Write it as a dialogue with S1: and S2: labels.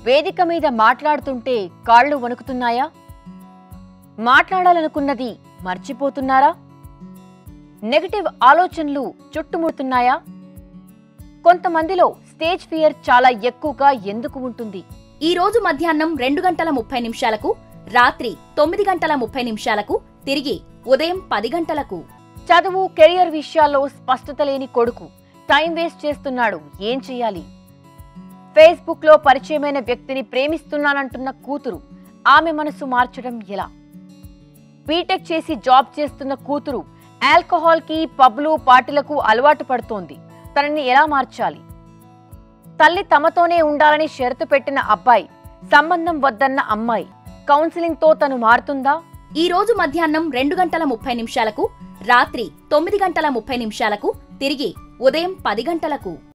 S1: వేదిక మీద మాట్లాడుతుంటే కాళ్ళు వణుకుతున్నాయా మాట్లాడాలనుకున్నది మర్చిపోతున్నారా నెగటివ్ ఆలోచనలు చుట్టుముడుతున్నాయా కొంతమందిలో స్టేజ్ ఫియర్ చాలా ఎక్కువగా ఎందుకు ఉంటుంది
S2: ఈ రోజు మధ్యాహ్నం రెండు గంటల ముప్పై నిమిషాలకు రాత్రి తొమ్మిది గంటల ముప్పై నిమిషాలకు తిరిగి ఉదయం పది గంటలకు
S1: చదువు కెరియర్ విషయాల్లో స్పష్టత లేని కొడుకు టైం వేస్ట్ చేస్తున్నాడు ఏం చేయాలి ఫేస్బుక్ లో పరిచయమైన వ్యక్తిని ప్రేమిస్తున్నానంటున్న కూతురు ఆమె మనసు మార్చడం ఎలా బీటెక్ చేసి జాబ్ చేస్తున్న కూతురు ఆల్కహాల్ కి పబ్లు పార్టీలకు అలవాటు పడుతోంది తనని ఎలా మార్చాలి తల్లి తమతోనే ఉండాలని షరతు పెట్టిన అబ్బాయి సంబంధం వద్దన్న అమ్మాయి కౌన్సిలింగ్ తో తను మారుతుందా
S2: ఈ రోజు మధ్యాహ్నం రెండు గంటల ముప్పై నిమిషాలకు రాత్రి తొమ్మిది గంటల ముప్పై నిమిషాలకు తిరిగి ఉదయం పది గంటలకు